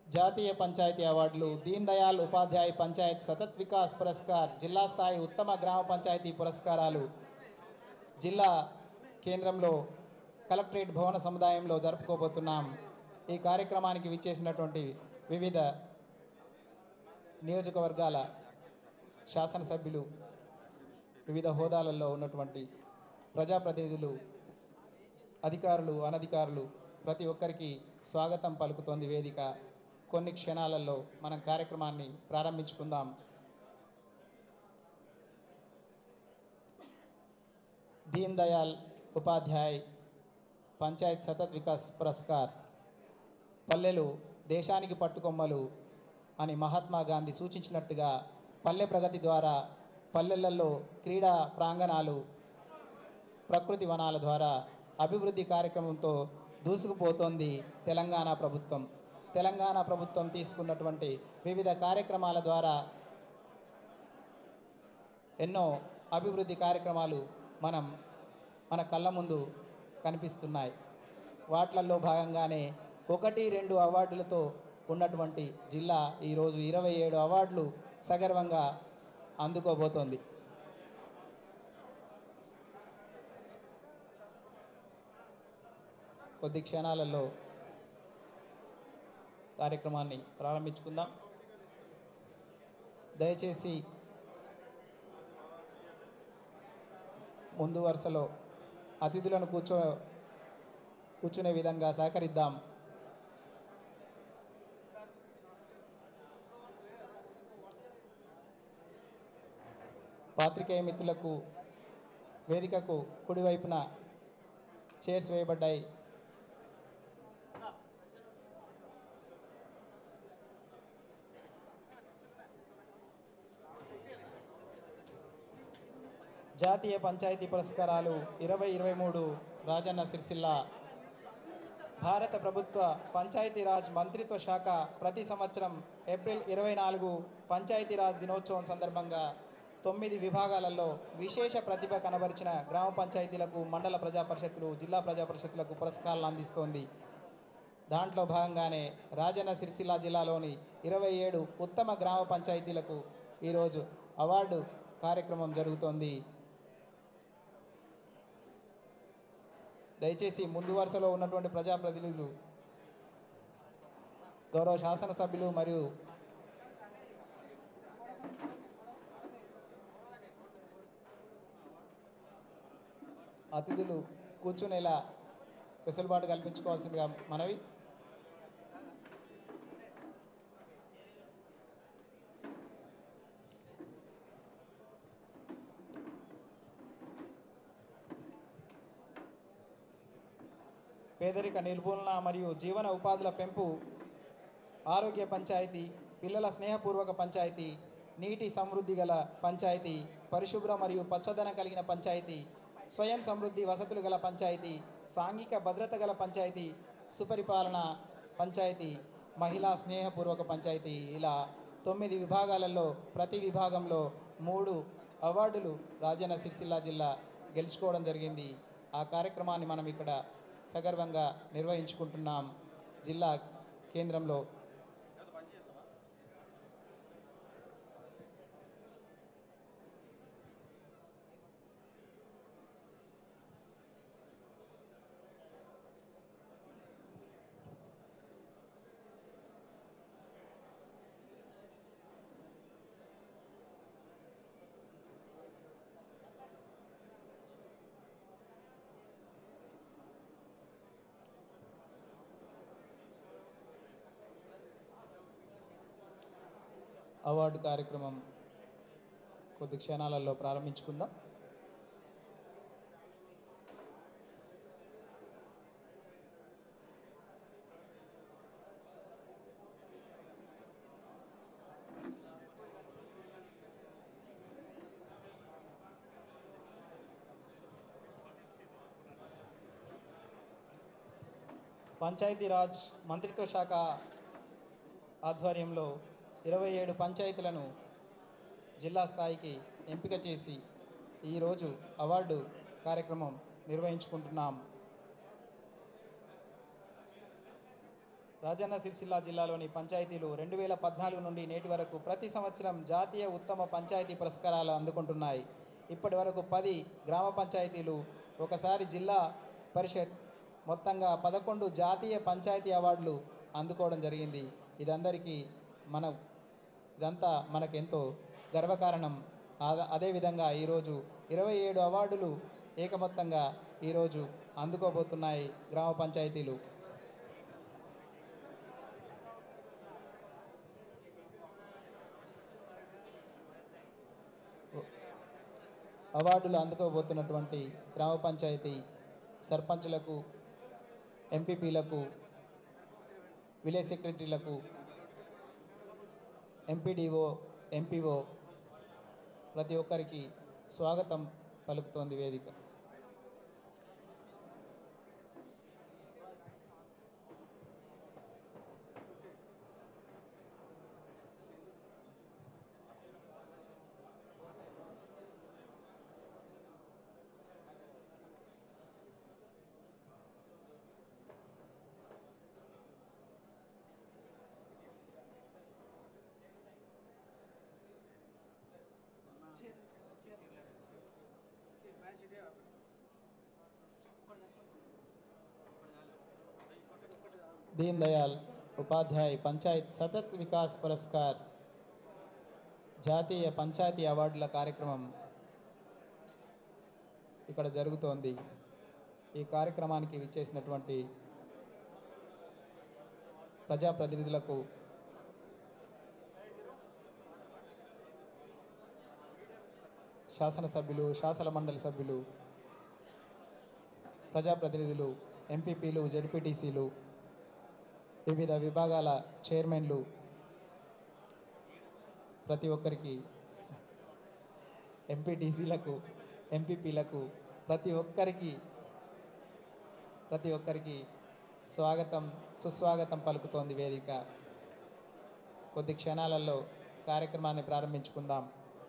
జాతీయ పంచాయతీ అవార్డులు దీన్ దయాళ్ ఉపాధ్యాయ పంచాయత్ సతత్ వికాస్ పురస్కార్ జిల్లా స్థాయి ఉత్తమ గ్రామ పంచాయతీ పురస్కారాలు జిల్లా కేంద్రంలో కలెక్టరేట్ భవన సముదాయంలో జరుపుకోబోతున్నాం ఈ కార్యక్రమానికి విచ్చేసినటువంటి వివిధ నియోజకవర్గాల శాసనసభ్యులు వివిధ హోదాలలో ఉన్నటువంటి ప్రజాప్రతినిధులు అధికారులు అనధికారులు ప్రతి ఒక్కరికి స్వాగతం పలుకుతోంది వేదిక కొన్ని క్షణాలలో మనం కార్యక్రమాన్ని ప్రారంభించుకుందాం దీన్ దయాళ్ ఉపాధ్యాయ్ పంచాయత్ సతత్ వికాస్ పురస్కార్ పల్లెలు దేశానికి పట్టుకొమ్మలు అని మహాత్మా గాంధీ సూచించినట్టుగా పల్లె ప్రగతి ద్వారా పల్లెలలో క్రీడా ప్రాంగణాలు ప్రకృతి వనాల ద్వారా అభివృద్ధి కార్యక్రమంతో దూసుకుపోతోంది తెలంగాణ ప్రభుత్వం తెలంగాణ ప్రభుత్వం తీసుకున్నటువంటి వివిధ కార్యక్రమాల ద్వారా ఎన్నో అభివృద్ధి కార్యక్రమాలు మనం మన కళ్ళ ముందు కనిపిస్తున్నాయి వాట్లల్లో భాగంగానే ఒకటి రెండు అవార్డులతో ఉన్నటువంటి జిల్లా ఈరోజు ఇరవై ఏడు అవార్డులు సగర్వంగా అందుకోబోతోంది కొద్ది క్షణాలలో కార్యక్రమాన్ని ప్రారంభించుకుందాం దయచేసి ముందు వరుసలో అతిథులను కూర్చో కూర్చునే విధంగా సహకరిద్దాం పాత్రికేయ మిత్రులకు వేదికకు కుడివైపున చైర్స్ వేయబడ్డాయి జాతీయ పంచాయతీ పురస్కారాలు ఇరవై ఇరవై మూడు రాజన్న సిరిసిల్ల భారత ప్రభుత్వ పంచాయతీరాజ్ మంత్రిత్వ శాఖ ప్రతి సంవత్సరం ఏప్రిల్ ఇరవై నాలుగు పంచాయతీరాజ్ దినోత్సవం సందర్భంగా తొమ్మిది విభాగాలలో విశేష ప్రతిభ కనబరిచిన గ్రామ పంచాయతీలకు మండల ప్రజా పరిషత్తులు జిల్లా ప్రజా పరిషత్తులకు పురస్కారాలు అందిస్తోంది దాంట్లో భాగంగానే రాజన్న సిరిసిల్ల జిల్లాలోని ఇరవై ఏడు ఉత్తమ గ్రామ పంచాయతీలకు ఈరోజు అవార్డు కార్యక్రమం జరుగుతోంది దయచేసి ముందు వరుసలో ఉన్నటువంటి ప్రజాప్రతినిధులు గౌరవ శాసనసభ్యులు మరియు అతిథులు కూర్చునేలా వెసులుబాటు కల్పించుకోవాల్సిందిగా మనవి పేదరిక నిర్మూలన మరియు జీవన ఉపాధుల పెంపు ఆరోగ్య పంచాయతీ పిల్లల స్నేహపూర్వక పంచాయతీ నీటి సమృద్ధి గల పంచాయతీ పరిశుభ్ర మరియు పచ్చదనం కలిగిన పంచాయతీ స్వయం సమృద్ధి వసతులు గల పంచాయతీ సాంఘిక భద్రత గల పంచాయతీ సుపరిపాలన పంచాయతీ మహిళా స్నేహపూర్వక పంచాయతీ ఇలా తొమ్మిది విభాగాలలో ప్రతి విభాగంలో మూడు అవార్డులు రాజన్న సిరిసిల్ల జిల్లా గెలుచుకోవడం జరిగింది ఆ కార్యక్రమాన్ని మనం ఇక్కడ సగర్వంగా నిర్వహించుకుంటున్నాం జిల్లా కేంద్రంలో అవార్డు కార్యక్రమం కొద్ది క్షణాలలో ప్రారంభించుకుందాం పంచాయతీరాజ్ మంత్రిత్వ శాఖ ఆధ్వర్యంలో ఇరవై ఏడు పంచాయతీలను జిల్లా స్థాయికి ఎంపిక చేసి ఈరోజు అవార్డు కార్యక్రమం నిర్వహించుకుంటున్నాం రాజన్న సిరిసిల్ల జిల్లాలోని పంచాయతీలు రెండు వేల పద్నాలుగు నుండి నేటి వరకు ప్రతి సంవత్సరం జాతీయ ఉత్తమ పంచాయతీ పురస్కారాలు అందుకుంటున్నాయి ఇప్పటి వరకు పది గ్రామ పంచాయతీలు ఒకసారి జిల్లా పరిషత్ మొత్తంగా పదకొండు జాతీయ పంచాయతీ అవార్డులు అందుకోవడం జరిగింది ఇదందరికీ మన ఇదంతా మనకెంతో గర్వకారణం ఆ- అదేవిధంగా ఈరోజు ఇరవై ఏడు అవార్డులు ఏకమొత్తంగా ఈరోజు అందుకోబోతున్నాయి గ్రామ పంచాయతీలు అవార్డులు అందుకోబోతున్నటువంటి గ్రామ పంచాయతీ సర్పంచులకు ఎంపీపీలకు విలేజ్ సెక్రటరీలకు ఎంపీడీఓ ఎంపీఓ ప్రతి ఒక్కరికి స్వాగతం పలుకుతోంది వేదిక దీన్ దయాల్ ఉపాధ్యాయ్ పంచాయత్ సతత్ వికాస్ పురస్కార్ జాతీయ పంచాయతీ అవార్డుల కార్యక్రమం ఇక్కడ జరుగుతోంది ఈ కార్యక్రమానికి విచ్చేసినటువంటి ప్రజాప్రతినిధులకు శాసనసభ్యులు శాసన మండలి సభ్యులు ప్రజాప్రతినిధులు ఎంపీపీలు జడ్పీటీసీలు వివిధ విభాగాల చైర్మన్లు ప్రతి ఒక్కరికి ఎంపీటీసీలకు ఎంపీపీలకు ప్రతి ఒక్కరికి ప్రతి ఒక్కరికి స్వాగతం సుస్వాగతం పలుకుతోంది వేదిక కొద్ది క్షణాలలో కార్యక్రమాన్ని ప్రారంభించుకుందాం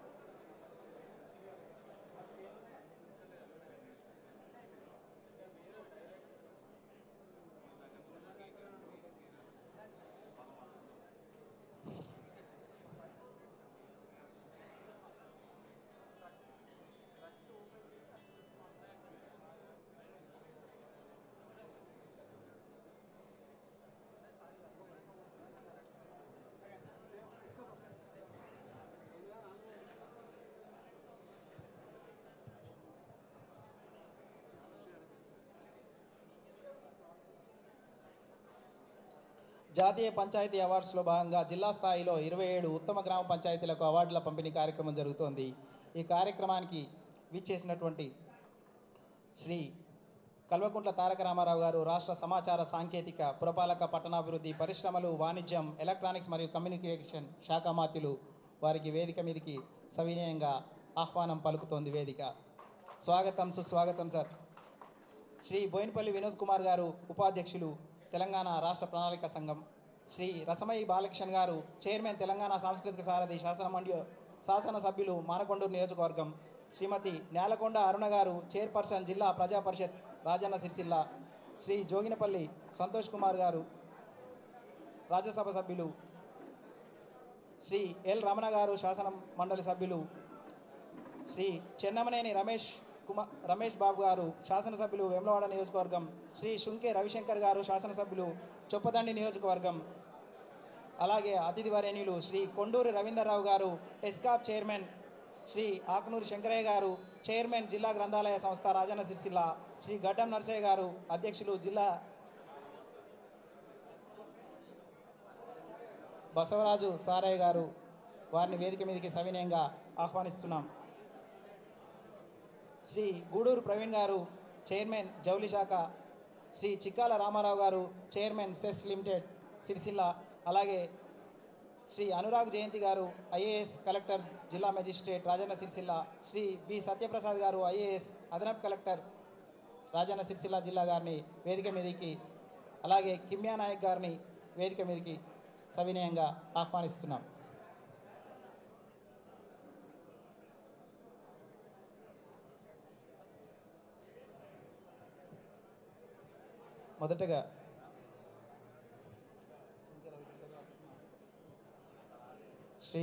జాతీయ పంచాయతీ అవార్డ్స్లో భాగంగా జిల్లా స్థాయిలో ఇరవై ఏడు ఉత్తమ గ్రామ పంచాయతీలకు అవార్డుల పంపిణీ కార్యక్రమం జరుగుతోంది ఈ కార్యక్రమానికి విచ్చేసినటువంటి శ్రీ కల్వకుంట్ల తారక రామారావు గారు రాష్ట్ర సమాచార సాంకేతిక పురపాలక పట్టణాభివృద్ధి పరిశ్రమలు వాణిజ్యం ఎలక్ట్రానిక్స్ మరియు కమ్యూనికేషన్ శాఖ మాత్యులు వారికి వేదిక మీదకి సవినయంగా ఆహ్వానం పలుకుతోంది వేదిక స్వాగతం సుస్వాగతం సార్ శ్రీ బోయినపల్లి వినోద్ కుమార్ గారు ఉపాధ్యక్షులు తెలంగాణ రాష్ట్ర ప్రణాళిక సంఘం శ్రీ రసమయి బాలకృష్ణ గారు చైర్మన్ తెలంగాణ సాంస్కృతిక సారథి శాసన మండలి శాసన సభ్యులు మానకొండూరు నియోజకవర్గం శ్రీమతి నేలకొండ అరుణ గారు చైర్పర్సన్ జిల్లా ప్రజా పరిషత్ రాజన్న సిరిసిల్ల శ్రీ జోగినపల్లి సంతోష్ కుమార్ గారు రాజ్యసభ సభ్యులు శ్రీ ఎల్ రమణ గారు శాసన మండలి సభ్యులు శ్రీ చెన్నమనేని రమేష్ కుమార్ రమేష్ బాబు గారు శాసనసభ్యులు వేములవాడ నియోజకవర్గం శ్రీ శుంకే రవిశంకర్ గారు శాసనసభ్యులు చొప్పదండి నియోజకవర్గం అలాగే అతిథి వరేణ్యులు శ్రీ కొండూరి రవీందర్రావు గారు ఎస్కాప్ చైర్మన్ శ్రీ ఆకునూరి శంకరయ్య గారు చైర్మన్ జిల్లా గ్రంథాలయ సంస్థ రాజన్న సిరిసిల్ల శ్రీ గడ్డం నర్సయ్య గారు అధ్యక్షులు జిల్లా బసవరాజు సారయ్య గారు వారిని వేదిక మీదకి సవినయంగా ఆహ్వానిస్తున్నాం శ్రీ గూడూరు ప్రవీణ్ గారు చైర్మన్ జౌలి శాఖ శ్రీ చిక్కాల రామారావు గారు చైర్మన్ సెస్ లిమిటెడ్ సిరిసిల్ల అలాగే శ్రీ అనురాగ్ జయంతి గారు ఐఏఎస్ కలెక్టర్ జిల్లా magistrate Rajanna Sircilla Shri B Satyaprasad garu IAS అదనపు కలెక్టర్ రాజన్న సిరిసిల్ల జిల్లా గారిని వేదిక మీదకి అలాగే కిమ్యా నాయక్ గారిని వేదిక మీదకి సవినయంగా ఆహ్వానిస్తున్నాం మొదటగా శ్రీ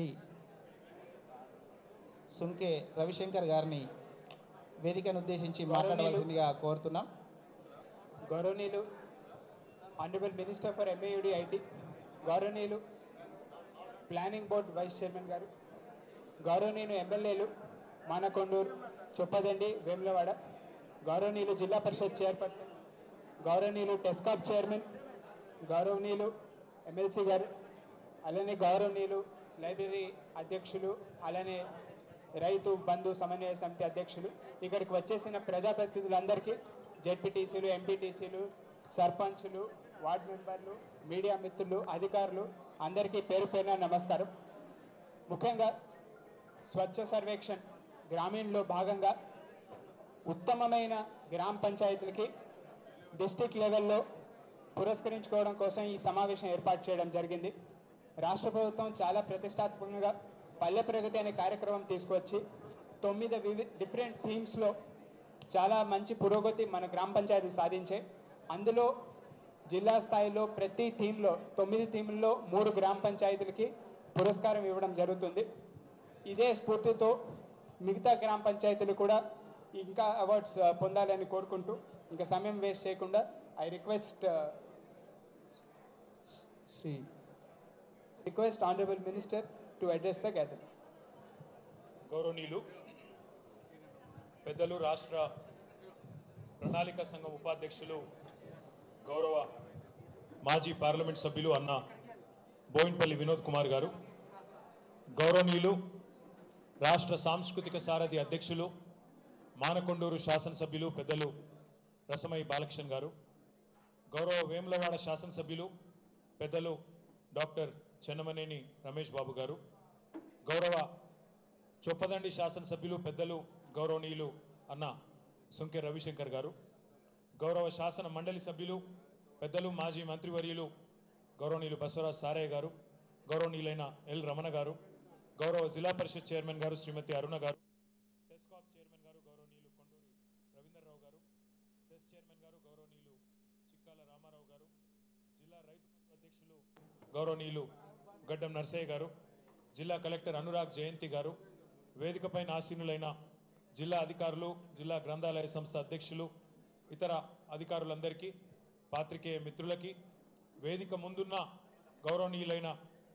సుంకే రవిశంకర్ గారిని వేదికను ఉద్దేశించి మాట్లాడవలసిందిగా కోరుతున్నాం గౌరవనీయులు honourable minister for MAUD IT గౌరవనీయులు planning board vice chairman garu గౌరవనీయులు ఎమ్మెల్యేలు మానకొండూరు చొప్పదండి వేములవాడ గౌరవనీయులు జిల్లా పరిషత్ చైర్పర్సన్ గౌరవనీయులు టెస్కాప్ చైర్మన్ గౌరవనీయులు ఎమ్మెల్సీ గారు అలానే గౌరవనీయులు లైబ్రరీ అధ్యక్షులు అలానే రైతు బంధు సమన్వయ సమితి అధ్యక్షులు ఇక్కడికి వచ్చేసిన ప్రజాప్రతినిధులందరికీ జెడ్పీటీసీలు ఎంపీటీసీలు సర్పంచులు వార్డు మెంబర్లు మీడియా మిత్రులు అధికారులు అందరికీ పేరు పేరున నమస్కారం ముఖ్యంగా స్వచ్ఛ సర్వేక్షణ్ గ్రామీణలో భాగంగా ఉత్తమమైన గ్రామ పంచాయతీలకి డిస్టిక్ లెవెల్లో పురస్కరించుకోవడం కోసం ఈ సమావేశం ఏర్పాటు చేయడం జరిగింది రాష్ట్ర ప్రభుత్వం చాలా ప్రతిష్టాత్మకంగా పల్లె ప్రగతి అనే కార్యక్రమం తీసుకొచ్చి తొమ్మిది వివి డిఫరెంట్ థీమ్స్లో చాలా మంచి పురోగతి మన గ్రామ పంచాయతీ సాధించే అందులో జిల్లా స్థాయిలో ప్రతి థీమ్లో తొమ్మిది థీమ్లలో మూడు గ్రామ పంచాయతీలకి పురస్కారం ఇవ్వడం జరుగుతుంది ఇదే స్ఫూర్తితో మిగతా గ్రామ పంచాయతీలు కూడా ఇంకా అవార్డ్స్ పొందాలని కోరుకుంటూ ఇంకా సమయం వేస్ట్ చేయకుండా I request Shri request honourable minister to address the gathering గౌరవనీయులు పెద్దలు రాష్ట్ర ప్రణాళిక సంఘం ఉపాధ్యక్షులు గౌరవ మాజీ పార్లమెంట్ సభ్యులు అన్న బోయిన్పల్లి వినోద్ కుమార్ గారు గౌరవనీయులు రాష్ట్ర సాంస్కృతిక సారథి అధ్యక్షులు మానకొండూరు శాసనసభ్యులు పెద్దలు రసమై బాలకృష్ణ గారు గౌరవ వేములవాడ శాసనసభ్యులు పెద్దలు డాక్టర్ చెన్నమనేని రమేష్ బాబు గారు గౌరవ చొప్పదండి శాసనసభ్యులు పెద్దలు గౌరవనీయులు అన్న సుంకె రవిశంకర్ గారు గౌరవ శాసన మండలి సభ్యులు పెద్దలు మాజీ మంత్రివర్యులు గౌరవనీయులు బసవరాజ్ సారయ్య గారు గౌరవనీయులైన ఎల్ రమణ గారు గౌరవ జిల్లా పరిషత్ చైర్మన్ గారు శ్రీమతి అరుణ గారు టెస్కాప్ చైర్మన్ గారు గౌరవనీయులు కొండూరి రవీందర్రావు గారు సెస్ చైర్మన్ గారు గౌరవనీయులు చిక్కాల రామారావు గారు జిల్లా రైతు బంధు అధ్యక్షులు గౌరవనీయులు గడ్డం నర్సయ్య గారు జిల్లా కలెక్టర్ అనురాగ్ జయంతి గారు వేదికపైన ఆసీనులైన జిల్లా అధికారులు జిల్లా గ్రంథాలయ సంస్థ అధ్యక్షులు ఇతర అధికారులందరికీ పాత్రికేయ మిత్రులకి వేదిక ముందున్న గౌరవనీయులైన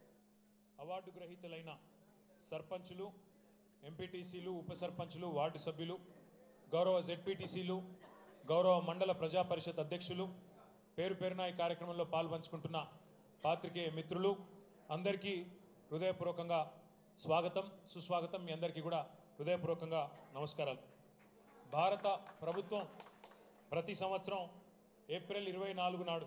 అవార్డు గ్రహీతలైన సర్పంచులు ఎంపీటీసీలు ఉప సర్పంచులు వార్డు సభ్యులు గౌరవ జెడ్పీటీసీలు గౌరవ మండల ప్రజా పరిషత్ అధ్యక్షులు పేరు పేరున ఈ కార్యక్రమంలో పాల్పంచుకుంటున్న పాత్రికేయ మిత్రులు అందరికీ హృదయపూర్వకంగా స్వాగతం సుస్వాగతం మీ అందరికీ కూడా హృదయపూర్వకంగా నమస్కారాలు భారత ప్రభుత్వం ప్రతి సంవత్సరం ఏప్రిల్ ఇరవై నాలుగు నాడు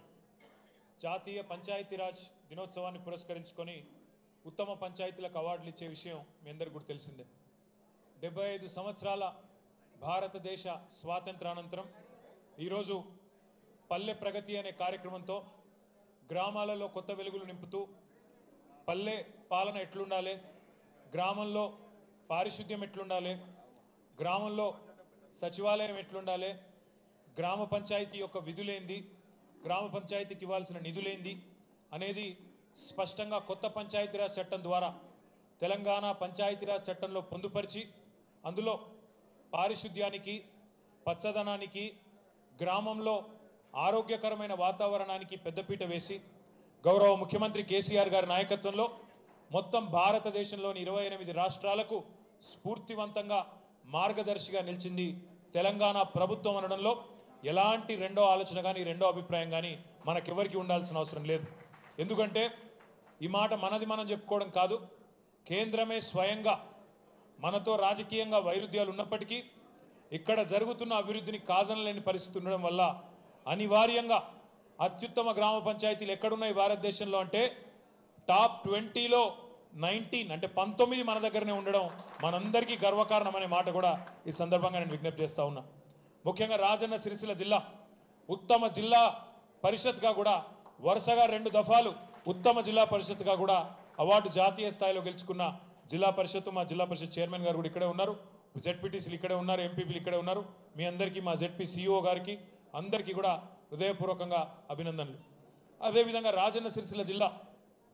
జాతీయ పంచాయతీరాజ్ దినోత్సవాన్ని పురస్కరించుకొని ఉత్తమ పంచాయతీలకు అవార్డులు ఇచ్చే విషయం మీ అందరికీ కూడా తెలిసిందే డెబ్బై ఐదు సంవత్సరాల భారతదేశ స్వాతంత్రానంతరం ఈరోజు పల్లె ప్రగతి అనే కార్యక్రమంతో గ్రామాలలో కొత్త వెలుగులు నింపుతూ పల్లె పాలన ఎట్లుండాలి గ్రామంలో పారిశుద్ధ్యం ఎట్లుండాలి గ్రామంలో సచివాలయం ఎట్లుండాలి గ్రామ పంచాయతీ యొక్క విధులేంది గ్రామ పంచాయతీకి ఇవ్వాల్సిన నిధులేంది అనేది స్పష్టంగా కొత్త పంచాయతీరాజ్ చట్టం ద్వారా తెలంగాణ పంచాయతీరాజ్ చట్టంలో పొందుపరిచి అందులో పారిశుద్ధ్యానికి పచ్చదనానికి గ్రామంలో ఆరోగ్యకరమైన వాతావరణానికి పెద్దపీట వేసి గౌరవ ముఖ్యమంత్రి కేసీఆర్ గారి నాయకత్వంలో మొత్తం భారతదేశంలోని ఇరవై ఎనిమిది రాష్ట్రాలకు స్ఫూర్తివంతంగా మార్గదర్శిగా నిలిచింది తెలంగాణ ప్రభుత్వం అనడంలో ఎలాంటి రెండో ఆలోచన కానీ రెండో అభిప్రాయం కానీ మనకెవరికి ఉండాల్సిన అవసరం లేదు ఎందుకంటే ఈ మాట మనది మనం చెప్పుకోవడం కాదు కేంద్రమే స్వయంగా మనతో రాజకీయంగా వైరుధ్యాలు ఉన్నప్పటికీ ఇక్కడ జరుగుతున్న అభివృద్ధిని కాదనలేని పరిస్థితి ఉండడం వల్ల అనివార్యంగా అత్యుత్తమ గ్రామ పంచాయతీలు ఎక్కడున్నాయి భారతదేశంలో అంటే టాప్ ట్వంటీలో నైన్టీన్ అంటే పంతొమ్మిది మన దగ్గరనే ఉండడం మనందరికీ గర్వకారణం అనే మాట కూడా ఈ సందర్భంగా నేను విజ్ఞప్తి చేస్తా ఉన్నా ముఖ్యంగా రాజన్న సిరిసిల్ల జిల్లా ఉత్తమ జిల్లా పరిషత్గా కూడా వరుసగా రెండు దఫాలు ఉత్తమ జిల్లా పరిషత్గా కూడా అవార్డు జాతీయ స్థాయిలో గెలుచుకున్న జిల్లా పరిషత్ మా జిల్లా పరిషత్ చైర్మన్ గారు కూడా ఇక్కడే ఉన్నారు జెడ్పీటీసీలు ఇక్కడే ఉన్నారు ఎంపీపీలు ఇక్కడే ఉన్నారు మీ అందరికీ మా జెడ్పీ సీఈఓ గారికి అందరికీ కూడా హృదయపూర్వకంగా అభినందనలు అదేవిధంగా రాజన్న సిరిసిల్ల జిల్లా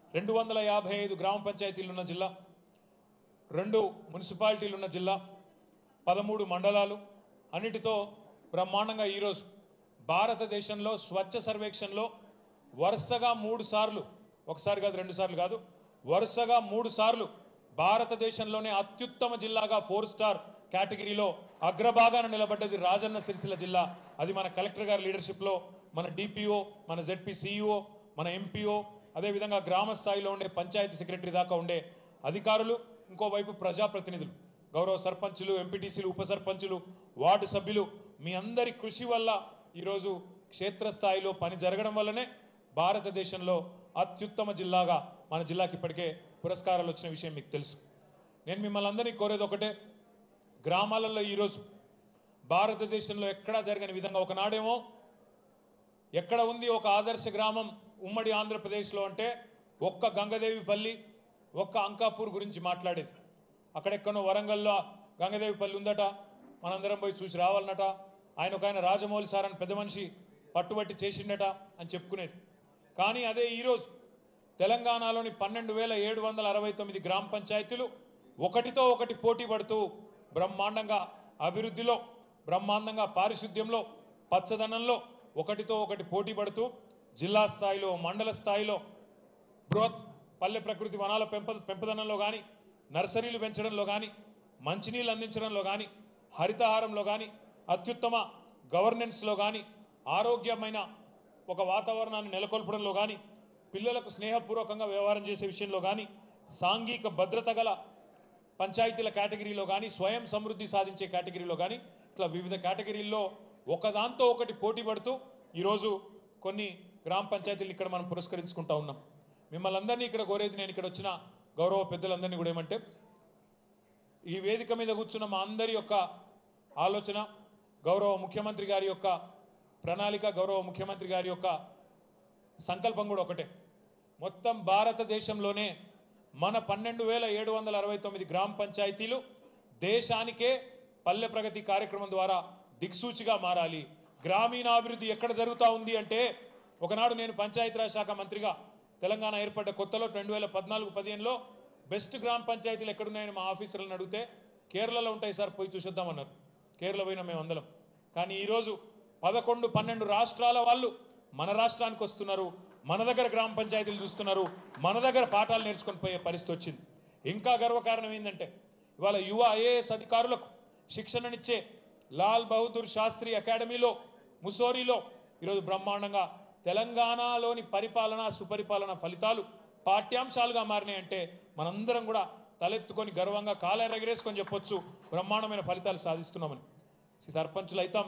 రెండు వందల యాభై ఐదు గ్రామ పంచాయతీలు ఉన్న జిల్లా రెండు మున్సిపాలిటీలు ఉన్న జిల్లా పదమూడు మండలాలు అన్నిటితో బ్రహ్మాండంగా ఈరోజు భారతదేశంలో స్వచ్ఛ సర్వేక్షణలో వరుసగా మూడు సార్లు ఒకసారి కాదు రెండు సార్లు కాదు వరుసగా మూడు సార్లు భారతదేశంలోనే అత్యుత్తమ జిల్లాగా ఫోర్ స్టార్ కేటగిరీలో అగ్రభాగాన నిలబడ్డది రాజన్న సిరిసిల్ల జిల్లా అది మన కలెక్టర్ గారి లీడర్షిప్లో మన డిపిఓ మన జెడ్పీ సిఇఓ మన ఎంపీఓ అదేవిధంగా గ్రామ స్థాయిలో ఉండే పంచాయతీ సెక్రటరీ దాకా ఉండే అధికారులు ఇంకోవైపు ప్రజాప్రతినిధులు గౌరవ సర్పంచులు ఎంపీటీసీలు ఉప సర్పంచులు వార్డు సభ్యులు మీ అందరి కృషి వల్ల ఈరోజు క్షేత్రస్థాయిలో పని జరగడం వల్లనే భారతదేశంలో అత్యుత్తమ జిల్లాగా మన జిల్లాకి ఇప్పటికే పురస్కారాలు వచ్చిన విషయం మీకు తెలుసు నేను మిమ్మల్ని అందరినీ కోరేది ఒకటే గ్రామాలలో ఈరోజు భారతదేశంలో ఎక్కడా జరగని విధంగా ఒకనాడేమో ఎక్కడ ఉంది ఒక ఆదర్శ గ్రామం ఉమ్మడి ఆంధ్రప్రదేశ్లో అంటే ఒక్క గంగదేవిపల్లి ఒక్క అంకాపూర్ గురించి మాట్లాడేది అక్కడెక్కడో వరంగల్లో గంగదేవిపల్లి ఉందట మనందరం పోయి చూసి రావాలన్నట ఆయన ఒక ఆయన రాజమౌళి సార్ అని పెద్ద మనిషి పట్టుబట్టి చేసిండట అని చెప్పుకునేది కానీ అదే ఈరోజు తెలంగాణలోని పన్నెండు వేల ఏడు వందల అరవై తొమ్మిది గ్రామ పంచాయతీలు ఒకటితో ఒకటి పోటీ పడుతూ బ్రహ్మాండంగా అభివృద్ధిలో బ్రహ్మాండంగా పారిశుద్ధ్యంలో పచ్చదనంలో ఒకటితో ఒకటి పోటీ పడుతూ జిల్లా స్థాయిలో మండల స్థాయిలో బృహత్ పల్లె ప్రకృతి వనాల పెంప పెంపదనంలో కానీ నర్సరీలు పెంచడంలో కానీ మంచినీళ్ళు అందించడంలో కానీ హరితహారంలో కానీ అత్యుత్తమ గవర్నెన్స్లో కానీ ఆరోగ్యమైన ఒక వాతావరణాన్ని నెలకొల్పడంలో కానీ పిల్లలకు స్నేహపూర్వకంగా వ్యవహారం చేసే విషయంలో కానీ సాంఘిక భద్రత గల పంచాయతీల కేటగిరీలో కానీ స్వయం సమృద్ధి సాధించే కేటగిరీలో కానీ ఇట్లా వివిధ కేటగిరీల్లో ఒకదాంతో ఒకటి పోటీ పడుతూ ఈరోజు కొన్ని గ్రామ పంచాయతీలు ఇక్కడ మనం పురస్కరించుకుంటా ఉన్నాం మిమ్మల్ని అందరినీ ఇక్కడ కోరేది నేను ఇక్కడ వచ్చిన గౌరవ పెద్దలందరినీ కూడా ఏమంటే ఈ వేదిక మీద కూర్చున్న మా అందరి యొక్క ఆలోచన గౌరవ ముఖ్యమంత్రి గారి యొక్క ప్రణాళిక గౌరవ ముఖ్యమంత్రి గారి యొక్క సంకల్పం కూడా ఒకటే మొత్తం భారతదేశంలోనే మన పన్నెండు వేల ఏడు వందల అరవై తొమ్మిది గ్రామ పంచాయతీలు దేశానికే పల్లె ప్రగతి కార్యక్రమం ద్వారా దిక్సూచిగా మారాలి గ్రామీణాభివృద్ధి ఎక్కడ జరుగుతూ ఉంది అంటే ఒకనాడు నేను పంచాయతీరాజ్ శాఖ మంత్రిగా తెలంగాణ ఏర్పడ్డ కొత్తలో రెండు వేల పద్నాలుగు పదిహేనులో బెస్ట్ గ్రామ పంచాయతీలు ఎక్కడున్నాయని మా ఆఫీసర్లను అడిగితే కేరళలో ఉంటాయి సార్ పోయి చూసొద్దామన్నారు కేరళ పోయినా మేము అందరం కానీ ఈరోజు పదకొండు పన్నెండు రాష్ట్రాల వాళ్ళు మన రాష్ట్రానికి వస్తున్నారు మన దగ్గర గ్రామ పంచాయతీలు చూస్తున్నారు మన దగ్గర పాఠాలు నేర్చుకొని పోయే పరిస్థితి వచ్చింది ఇంకా గర్వకారణం ఏంటంటే ఇవాళ యువ ఐఏఎస్ అధికారులకు శిక్షణనిచ్చే లాల్ బహదూర్ శాస్త్రి అకాడమీలో ముసోరిలో ఈరోజు బ్రహ్మాండంగా తెలంగాణలోని పరిపాలన సుపరిపాలన ఫలితాలు పాఠ్యాంశాలుగా మారినాయంటే మనందరం కూడా తలెత్తుకొని గర్వంగా కాలేరు ఎగరేసుకొని చెప్పొచ్చు బ్రహ్మాండమైన ఫలితాలు సాధిస్తున్నామని సర్పంచులు అయితాం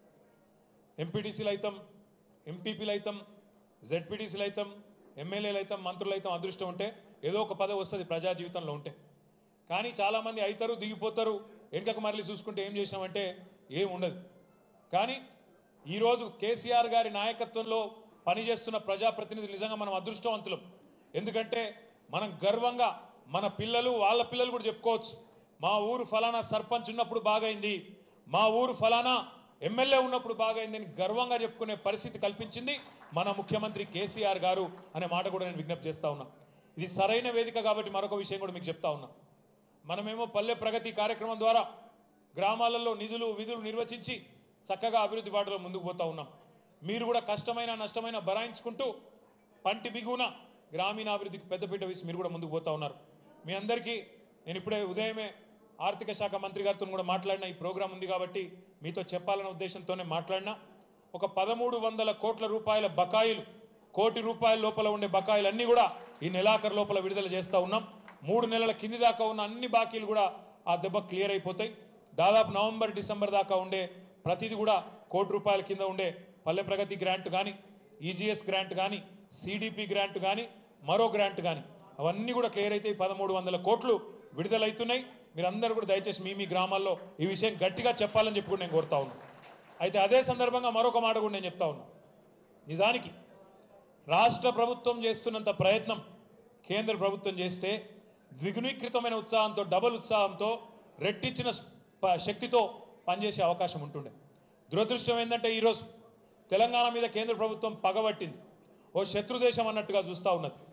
ఎంపీటీసీలు అయితాం ఎంపీపీలు అయితాం జెడ్పీటీసీలు అయితాం ఎమ్మెల్యేలు అయితాం మంత్రులు అయితాం అదృష్టం ఉంటే ఏదో ఒక పదవి వస్తుంది ప్రజా జీవితంలో ఉంటే కానీ చాలామంది అవుతారు దిగిపోతారు వెనుకకు మరలి చూసుకుంటే ఏం చేసినామంటే ఏం ఉండదు కానీ ఈరోజు కేసీఆర్ గారి నాయకత్వంలో పనిచేస్తున్న ప్రజాప్రతినిధులు నిజంగా మనం అదృష్టవంతులం ఎందుకంటే మనం గర్వంగా మన పిల్లలు వాళ్ళ పిల్లలు కూడా చెప్పుకోవచ్చు మా ఊరు ఫలానా సర్పంచ్ ఉన్నప్పుడు బాగైంది మా ఊరు ఫలానా ఎమ్మెల్యే ఉన్నప్పుడు బాగైందని గర్వంగా చెప్పుకునే పరిస్థితి కల్పించింది మన ముఖ్యమంత్రి కేసీఆర్ గారు అనే మాట కూడా నేను విజ్ఞప్తి చేస్తా ఉన్నా ఇది సరైన వేదిక కాబట్టి మరొక విషయం కూడా మీకు చెప్తా ఉన్నా మనమేమో పల్లె ప్రగతి కార్యక్రమం ద్వారా గ్రామాలలో నిధులు విధులు నిర్వచించి చక్కగా అభివృద్ధి బాటలో ముందుకు పోతా ఉన్నాం మీరు కూడా కష్టమైన నష్టమైన బరాయించుకుంటూ పంటి బిగున గ్రామీణాభివృద్ధికి పెద్దపీట వేసి మీరు కూడా ముందుకు పోతా ఉన్నారు మీ అందరికీ నేను ఇప్పుడే ఉదయమే ఆర్థిక శాఖ మంత్రి గారితో కూడా మాట్లాడిన ఈ ప్రోగ్రాం ఉంది కాబట్టి మీతో చెప్పాలన్న ఉద్దేశంతోనే మాట్లాడినా ఒక పదమూడు వందల కోట్ల రూపాయల బకాయిలు కోటి రూపాయల లోపల ఉండే బకాయిలన్నీ కూడా ఈ నెలాఖరు లోపల విడుదల చేస్తా ఉన్నాం మూడు నెలల కింది దాకా ఉన్న అన్ని బాకీలు కూడా ఆ దెబ్బ క్లియర్ అయిపోతాయి దాదాపు నవంబర్ డిసెంబర్ దాకా ఉండే ప్రతిది కూడా కోటి రూపాయల కింద ఉండే పల్లె ప్రగతి గ్రాంట్ కానీ ఈజీఎస్ గ్రాంట్ కానీ సిడిపి గ్రాంట్ కానీ మరో గ్రాంట్ కానీ అవన్నీ కూడా క్లియర్ అయితే పదమూడు వందల కోట్లు విడుదలవుతున్నాయి మీరందరూ కూడా దయచేసి మీ మీ గ్రామాల్లో ఈ విషయం గట్టిగా చెప్పాలని చెప్పి కూడా నేను కోరుతా ఉన్నాను అయితే అదే సందర్భంగా మరొక మాట కూడా నేను చెప్తా ఉన్నా నిజానికి రాష్ట్ర ప్రభుత్వం చేస్తున్నంత ప్రయత్నం కేంద్ర ప్రభుత్వం చేస్తే ద్విగుణీకృతమైన ఉత్సాహంతో డబుల్ ఉత్సాహంతో రెట్టించిన ప- శక్తితో పనిచేసే అవకాశం ఉంటుండే దురదృష్టం ఏంటంటే ఈరోజు తెలంగాణ మీద కేంద్ర ప్రభుత్వం పగబట్టింది ఓ శత్రు దేశం అన్నట్టుగా చూస్తూ ఉన్నది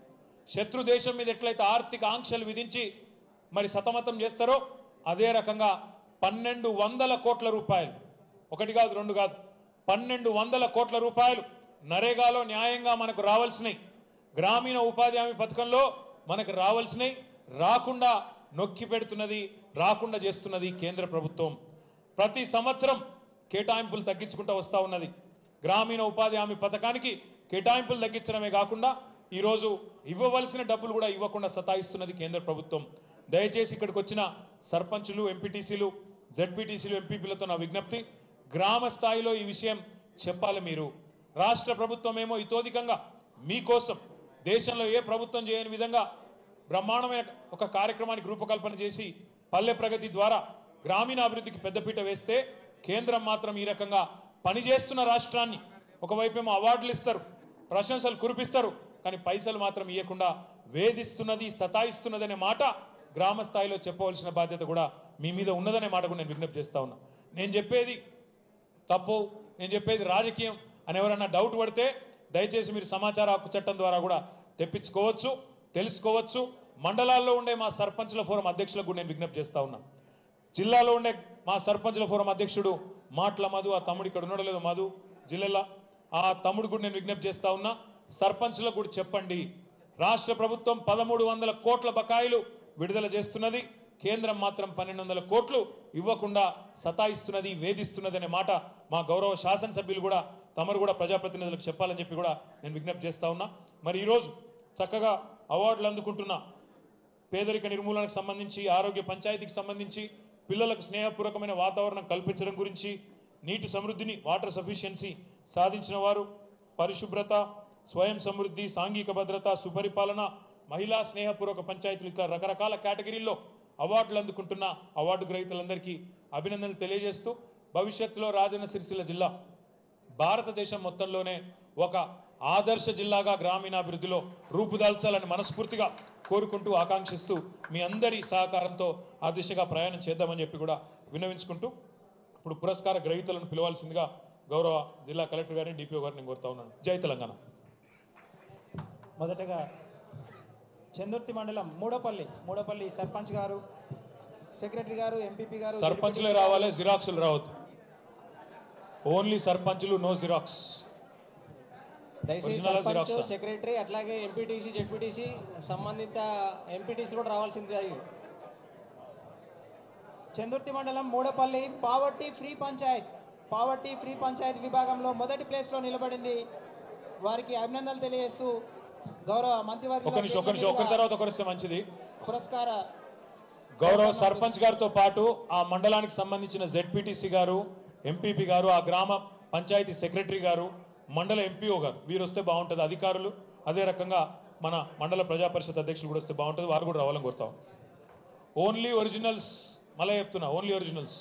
శత్రు దేశం మీద ఎట్లయితే ఆర్థిక ఆంక్షలు విధించి మరి సతమతం చేస్తారో అదే రకంగా పన్నెండు వందల కోట్ల రూపాయలు ఒకటి కాదు రెండు కాదు పన్నెండు వందల కోట్ల రూపాయలు నరేగాలో న్యాయంగా మనకు రావాల్సినవి గ్రామీణ ఉపాధి హామీ పథకంలో మనకు రావాల్సినవి రాకుండా నొక్కి పెడుతున్నది రాకుండా చేస్తున్నది కేంద్ర ప్రభుత్వం ప్రతి సంవత్సరం కేటాయింపులు తగ్గించుకుంటూ వస్తూ ఉన్నది గ్రామీణ ఉపాధి హామీ పథకానికి కేటాయింపులు తగ్గించడమే కాకుండా ఈరోజు ఇవ్వవలసిన డబ్బులు కూడా ఇవ్వకుండా సతాయిస్తున్నది కేంద్ర ప్రభుత్వం దయచేసి ఇక్కడికి వచ్చిన సర్పంచులు ఎంపీటీసీలు జడ్పీటీసీలు ఎంపీపీలతో నా విజ్ఞప్తి గ్రామ స్థాయిలో ఈ విషయం చెప్పాలి మీరు రాష్ట్ర ప్రభుత్వం ఏమో ఇతోధికంగా మీకోసం దేశంలో ఏ ప్రభుత్వం చేయని విధంగా బ్రహ్మాండమైన ఒక కార్యక్రమానికి రూపకల్పన చేసి పల్లె ప్రగతి ద్వారా గ్రామీణాభివృద్ధికి పెద్దపీట వేస్తే కేంద్రం మాత్రం ఈ రకంగా పనిచేస్తున్న రాష్ట్రాన్ని ఒకవైపేమో అవార్డులు ఇస్తారు ప్రశంసలు కురిపిస్తారు కానీ పైసలు మాత్రం ఇవ్వకుండా వేధిస్తున్నది సతాయిస్తున్నదనే మాట గ్రామ స్థాయిలో చెప్పవలసిన బాధ్యత కూడా మీ మీద ఉన్నదనే మాట కూడా నేను విజ్ఞప్తి చేస్తా ఉన్నా నేను చెప్పేది తప్పు నేను చెప్పేది రాజకీయం అని ఎవరన్నా డౌట్ పడితే దయచేసి మీరు సమాచార హక్కు చట్టం ద్వారా కూడా తెప్పించుకోవచ్చు తెలుసుకోవచ్చు మండలాల్లో ఉండే మా సర్పంచుల ఫోరం అధ్యక్షులకు కూడా నేను విజ్ఞప్తి చేస్తా ఉన్నా జిల్లాలో ఉండే మా సర్పంచుల ఫోరం అధ్యక్షుడు మాటల మధు ఆ తమ్ముడు ఇక్కడ ఉండడం లేదు మధు జిల్లాలో ఆ తమ్ముడు కూడా నేను విజ్ఞప్తి చేస్తా ఉన్నా సర్పంచులకు కూడా చెప్పండి రాష్ట్ర ప్రభుత్వం పదమూడు వందల కోట్ల బకాయిలు విడుదల చేస్తున్నది కేంద్రం మాత్రం పన్నెండు వందల కోట్లు ఇవ్వకుండా సతాయిస్తున్నది వేధిస్తున్నది అనే మాట మా గౌరవ శాసనసభ్యులు కూడా తమరు కూడా ప్రజాప్రతినిధులకు చెప్పాలని చెప్పి కూడా నేను విజ్ఞప్తి చేస్తా ఉన్నా మరి ఈరోజు చక్కగా అవార్డులు అందుకుంటున్న పేదరిక నిర్మూలనకు సంబంధించి ఆరోగ్య పంచాయతీకి సంబంధించి పిల్లలకు స్నేహపూర్వకమైన వాతావరణం కల్పించడం గురించి నీటి సమృద్ధిని వాటర్ సఫిషియన్సీ సాధించిన వారు పరిశుభ్రత స్వయం సమృద్ధి సాంఘిక భద్రత సుపరిపాలన మహిళా స్నేహపూర్వక పంచాయతీలు ఇట్లా రకరకాల కేటగిరీల్లో అవార్డులు అందుకుంటున్న అవార్డు గ్రహీతలందరికీ అభినందనలు తెలియజేస్తూ భవిష్యత్తులో రాజన్న సిరిసిల్ల జిల్లా భారతదేశం మొత్తంలోనే ఒక ఆదర్శ జిల్లాగా గ్రామీణాభివృద్ధిలో రూపుదాల్చాలని మనస్ఫూర్తిగా కోరుకుంటూ ఆకాంక్షిస్తూ మీ అందరి సహకారంతో ఆ దిశగా ప్రయాణం చేద్దామని చెప్పి కూడా విన్నవించుకుంటూ ఇప్పుడు పురస్కార గ్రహీతలను పిలవాల్సిందిగా గౌరవ జిల్లా కలెక్టర్ గారిని డిపిఓ గారిని నేను కోరుతా ఉన్నాను జై తెలంగాణ మొదటగా చందుర్తి మండలం మూడపల్లి మూడపల్లి సర్పంచ్ గారు సెక్రటరీ గారు ఎంపీపీ గారు సర్పంచ్లే రావాలి జిరాక్సులు రావద్దు ఓన్లీ సర్పంచులు నో జిరాక్స్ దయచేసి Original సర్పంచ్ xerox ఆ? సెక్రటరీ అట్లాగే ఎంపీటీసీ జెడ్పీటీసీ సంబంధిత ఎంపీటీసీ కూడా రావాల్సింది చందుర్తి మండలం Mudapalli poverty free panchayat poverty free panchayat విభాగంలో మొదటి ప్లేస్ లో నిలబడింది వారికి అభినందనలు తెలియజేస్తూ గౌరవ మంత్రివర్గ ఒక నిమిషం ఒక నిమిషం ఒకరి తర్వాత ఒకరు వస్తే మంచిది పురస్కార గౌరవ సర్పంచ్ గారితో పాటు ఆ మండలానికి సంబంధించిన జెడ్పీటీసీ గారు ఎంపీపీ గారు ఆ గ్రామ పంచాయతీ సెక్రటరీ గారు మండల ఎంపీఓ గారు వీరు వస్తే బాగుంటుంది అధికారులు అదే రకంగా మన మండల ప్రజా పరిషత్ అధ్యక్షులు కూడా వస్తే బాగుంటుంది వారు కూడా రావాలని కోరుతాం ఓన్లీ ఒరిజినల్స్ మళ్ళీ చెప్తున్నా ఓన్లీ ఒరిజినల్స్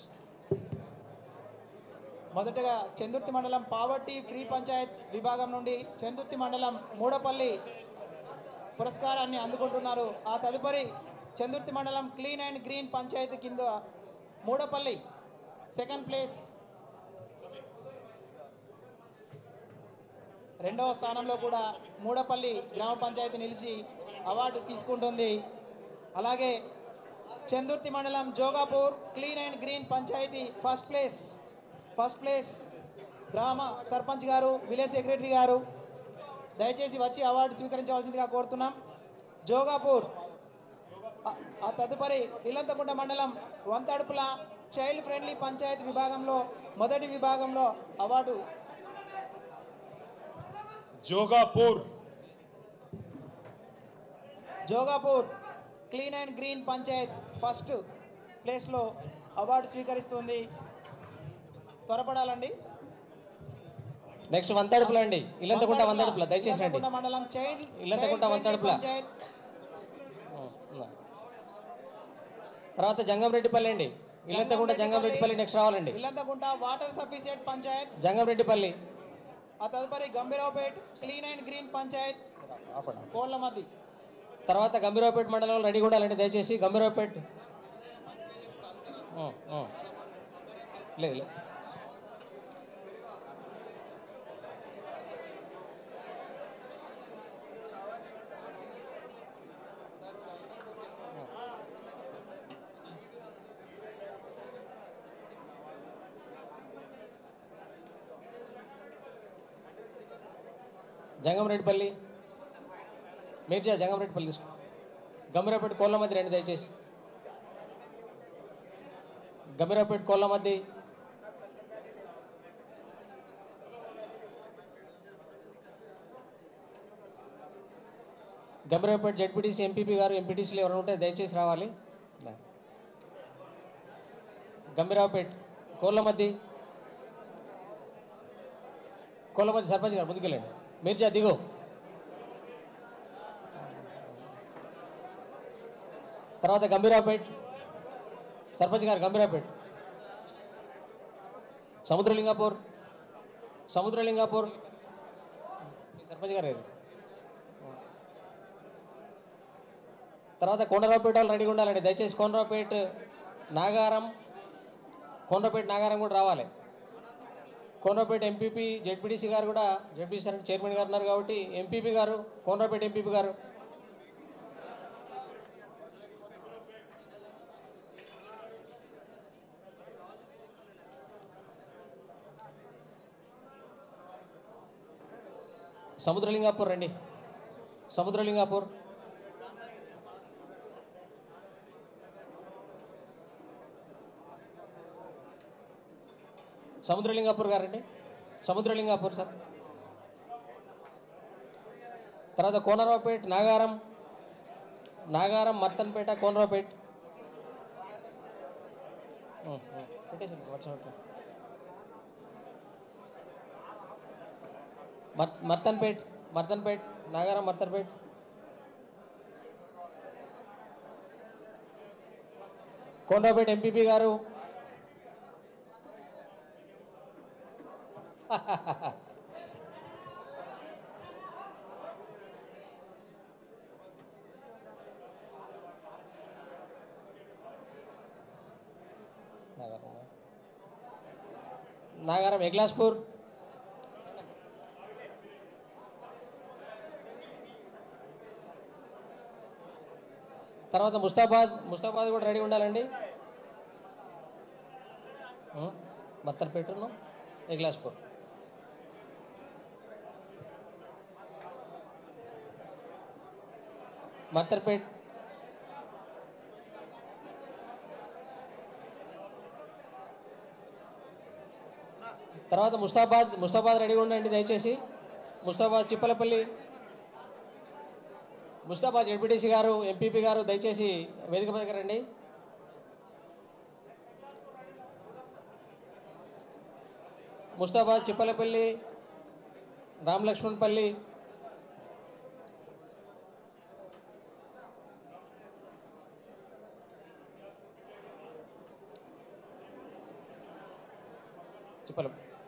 మొదటగా చందుర్తి మండలం పావర్టీ ఫ్రీ పంచాయత్ విభాగం నుండి చందుర్తి మండలం మూడపల్లి పురస్కారాన్ని అందుకుంటున్నారు ఆ తదుపరి చందుర్తి మండలం క్లీన్ అండ్ గ్రీన్ పంచాయతీ కింద మూడపల్లి సెకండ్ ప్లేస్ రెండవ స్థానంలో కూడా మూడపల్లి గ్రామ పంచాయతీ నిలిచి అవార్డు తీసుకుంటుంది అలాగే చందుర్తి మండలం Jogapur clean and green panchayat first place first place గ్రామ సర్పంచ్ గారు విలేజ్ సెక్రటరీ గారు దయచేసి వచ్చి అవార్డు స్వీకరించవలసిందిగా కోరుతున్నాం జోగాపూర్ ఆ- ఆ తదుపరి ఇల్లంతకుంట మండలం వంతడుపుల చైల్డ్ ఫ్రెండ్లీ పంచాయతీ విభాగంలో మొదటి విభాగంలో award Jogapur Jogapur clean and green panchayat first ప్లేస్లో అవార్డు స్వీకరిస్తుంది త్వరపడాలండి నెక్స్ట్ వంతడుపుల అండి ఇల్లంతకుంట వంతడుపుల దయచేసి రండి ఇల్లంతకుంట మండలం చైల్డ్ ఇల్లంతకుంట చైల్డ్ వంతడుపుల. పంచాయత్ తర్వాత జంగంరెడ్డిపల్లి అండి ఇల్లంతకుంట జంగంరెడ్డిపల్లి నెక్స్ట్ రావాలండి ఇల్లంతకుంట వాటర్ సఫిషియెంట్ పంచాయత్ జంగంరెడ్డిపల్లి ఆ తదుపరి Gambhiraopet clean and green panchayat ఆపండి. కోళ్ల మధ్య తర్వాత గంభీరావుపేట మండలంలో రెడీగా ఉండాలండి దయచేసి గంభీరావుపేట ఉం, ఉం. లేదు లేదు జంగంరెడ్డిపల్లి మీర్జా జంగంరెడ్డిపల్లి తీసుకో గంభీరాపేట కోళ్ళ మధ్య రండి దయచేసి గంభీరాపేట కోళ్ళ మధ్య గంభీరాపేట జడ్పీటీసీ ఎంపీపీ గారు ఎంపీటీసీలు ఎవరైనా ఉంటే దయచేసి రావాలి గంభీరావుపేట్ కోళ్ళమద్ది కోళ్ళమద్ది సర్పంచ్ గారు ముందుకెళ్ళండి మీర్జా దిగు తర్వాత గంభీరావుపేట్ సర్పంచ్ గారు గంభీరావుపేట్ సముద్రలింగాపూర్ సముద్రలింగాపూర్ సర్పంచ్ గారు ఏది? తర్వాత కొండరావుపేట వాళ్ళు రెడీగా ఉండాలండి దయచేసి కొండరావుపేట నాగారం కొండపేట నాగారం కూడా రావాలి కొండపేట ఎంపీపీ జెడ్పీటీసీ గారు కూడా జెడ్పీసీ అంటే చైర్మన్ గారు ఉన్నారు కాబట్టి ఎంపీపీ గారు కొండపేట ఎంపీపీ గారు సముద్రలింగాపూర్ రండి సముద్రలింగాపూర్ సముద్రలింగాపూర్ గారండి సముద్రలింగాపూర్ సార్ తర్వాత కోనరావుపేట్ నాగారం నాగారం మత్తన్పేట కోనరావుపేట్ ఉం, ఉం. పెట్టేసేయండి వాట్సాప్లో మత్ మత్తన్పేట్ మర్తన్పేట్ నాగారం మర్తన్పేట్ కొండపేట ఎంపీపీ గారు నాగారం నాగారం ఎగ్లాస్పూర్ తర్వాత ముస్తాబాద్ ముస్తాబాద్ కూడా రెడీ ఉండాలండి ఉం? మత్తర్పేటను ఎగ్లాస్పూర్ మత్తర్పేట్ తర్వాత ముస్తాబాద్ ముస్తాబాద్ రెడీగా ఉండండి దయచేసి ముస్తాబాద్ చిప్పలపల్లి ముస్తాబాద్ జడ్పీటీసీ గారు ఎంపీపీ గారు దయచేసి వేదిక మీదకి రండి ముస్తాబాద్ చిప్పలపల్లి రామలక్ష్మణపల్లి చిప్పల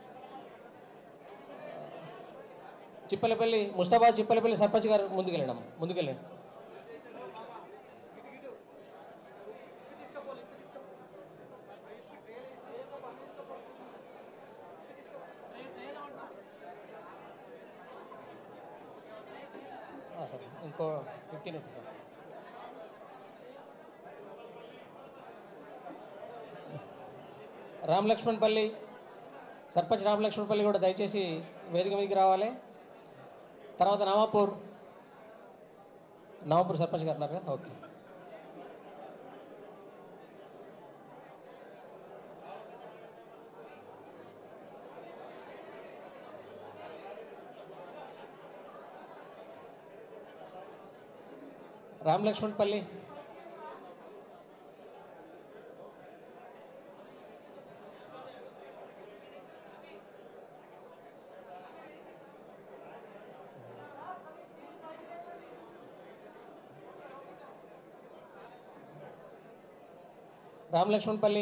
చిప్పలపల్లి ముస్తాబాద్ చిప్పలపల్లి సర్పంచ్ గారు ముందుకెళ్ళండి ముందుకెళ్ళండి ఆ, సరే ఇంకో fifteen rupees sir Ram Lakshmanapalli sarpanch Ram Lakshmanapalli కూడా దయచేసి వేదిక మీదకి రావాలి తర్వాత నామాపూర్ నామాపూర్ సర్పంచ్ గారు ఉన్నారు కదా ఓకే రామ్ లక్ష్మణపల్లి రామ్ లక్ష్మణపల్లి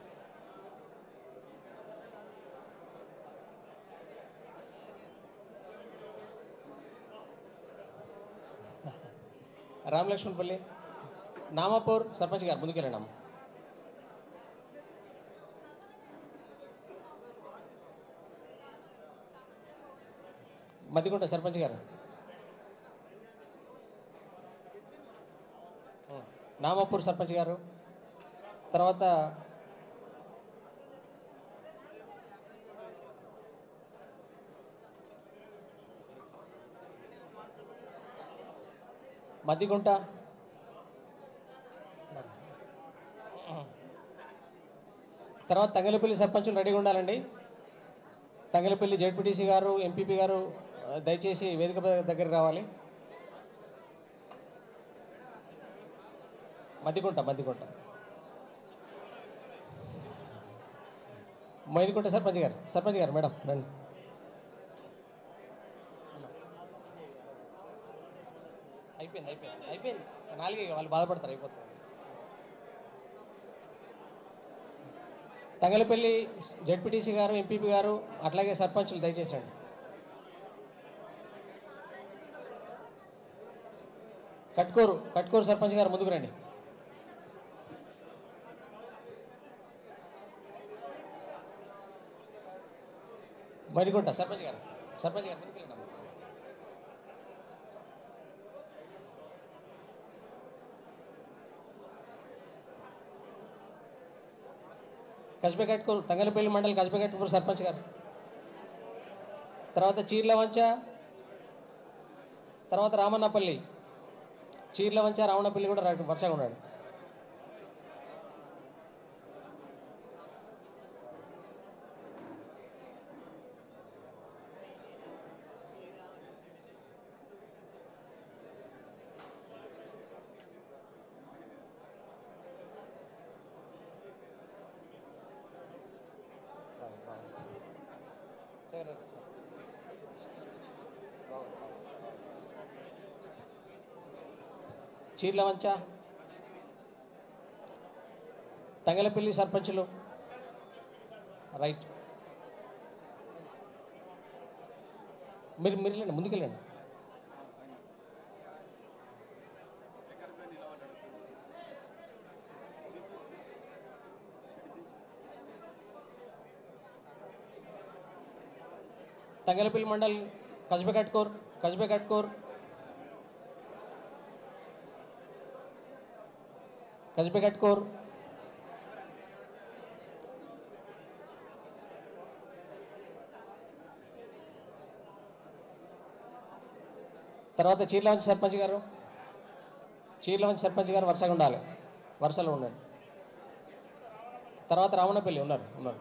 రామ్ లక్ష్మణపల్లి నామాపూర్ సర్పంచ్ గారు ముందుకెళ్ళండి అమ్మ మధ్యకుంట సర్పంచ్ గారు నామాపూర్ సర్పంచ్ గారు తర్వాత మద్దిగుంట తర్వాత తంగలపల్లి సర్పంచులు రెడీగా ఉండాలండి తంగలపల్లి జెడ్పీటీసీ గారు ఎంపీపీ గారు ఆ, దయచేసి వేదిక దగ్గరికి రావాలి మద్దిగుంట మద్దిగుంట మైదుకుంట సర్పంచ్ గారు సర్పంచ్ గారు మేడం రండి అయిపోయింది అయిపోయింది అయిపోయింది నాలుగే ఇక వాళ్ళు బాధపడతారు అయిపోతుంది తంగలపల్లి జడ్పీటీసీ గారు ఎంపీపీ గారు అట్లాగే సర్పంచులు దయచేసి రండి కట్కూరు కట్కూరు సర్పంచ్ గారు ముందుకు రండి మరికొంట సర్పంచ్ గారు సర్పంచ్ గారు ముందుకు రండి అమ్మ. కస్బెకట్కూరు తంగలపల్లి మండలి కస్బెకట్కూరు సర్పంచ్ గారు తర్వాత చీర్లవంచ తర్వాత రామన్నపల్లి చీర్లవంచ రావణపల్లి కూడా రా- వరుసగా ఉన్నాడు చీర్లవంచ తంగలపల్లి సర్పంచులు రైట్ మీరు మీరు వెళ్ళండి ముందుకెళ్ళండి తంగలపల్లి మండల్ కస్బే కట్కోర్ కస్బే కట్కోర్ కస్బే కట్కోర్ తర్వాత చీర్లవంచి సర్పంచ్ గారు చీర్లవంచి సర్పంచ్ గారు వరుసగా ఉండాలి వరుసలో ఉండండి తర్వాత రావణపల్లి ఉన్నారు ఉన్నారు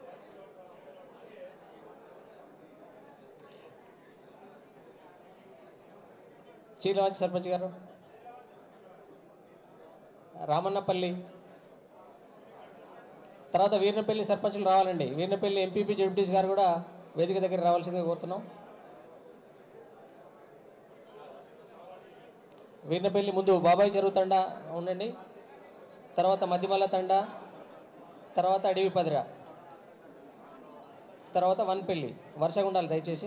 చీలవంచి సర్పంచ్ గారు రామన్నపల్లి తర్వాత వీర్నపల్లి సర్పంచులు రావాలండి వీర్నపల్లి ఎంపీపీ జడ్పీటీసీ గారు కూడా వేదిక దగ్గర రావాల్సిందిగా కోరుతున్నాం వీర్నపల్లి ముందు బాబాయ్ చెరువు తండా ఉండండి తర్వాత మధ్యమల్ల తండా తర్వాత అడవి పదిర తర్వాత వన్పల్లి వరుసగా ఉండాలి దయచేసి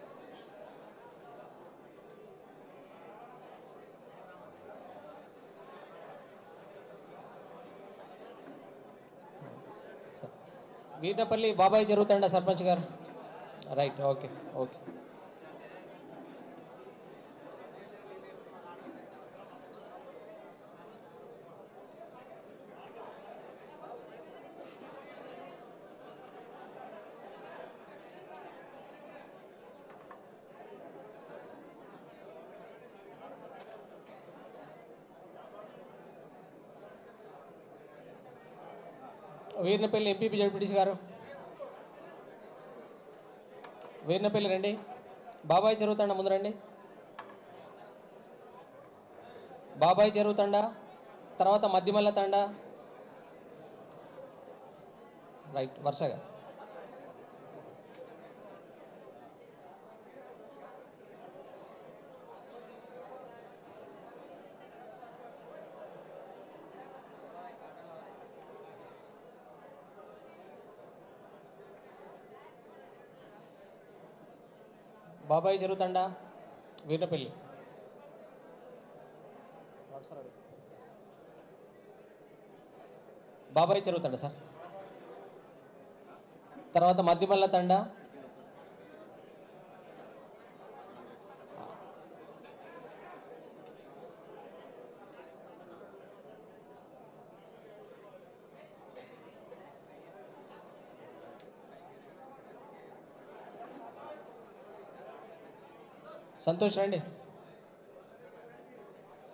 వీటపల్లి బాబాయ్ జరుగుతాండ sarpanch garu right okay okay Veerinapalli MPP ZPTC garu Veerinapalli రండి బాబాయ్ చెరువుతండ ముందు రండి బాబాయ్ చెరువుతండ తర్వాత మధ్యమల్ల తండ రైట్ వరుసగా బాబాయ్ చెరువుతండ వీర్నపల్లి బాబాయ్ చెరువుతండ సార్ తర్వాత మధ్యమల్ల తండ సంతోష్ రండి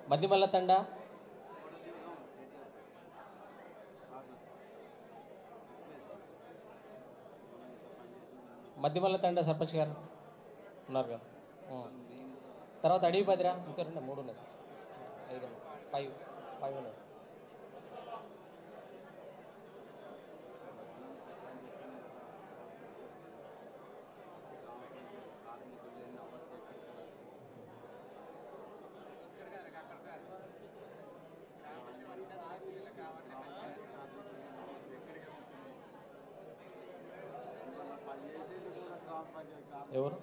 మద్దిమల్ల తండ మద్దిమల్ల తండ సర్పంచ్ గారు ఉన్నారు కదా ఉం. తర్వాత అడవి బదిరా ఇంకా రెండు మూడు ఉన్నాయి సార్ ఐదు ఉన్నాయి ఫైవ్ ఫైవ్ ఉన్నాయి ఎవరు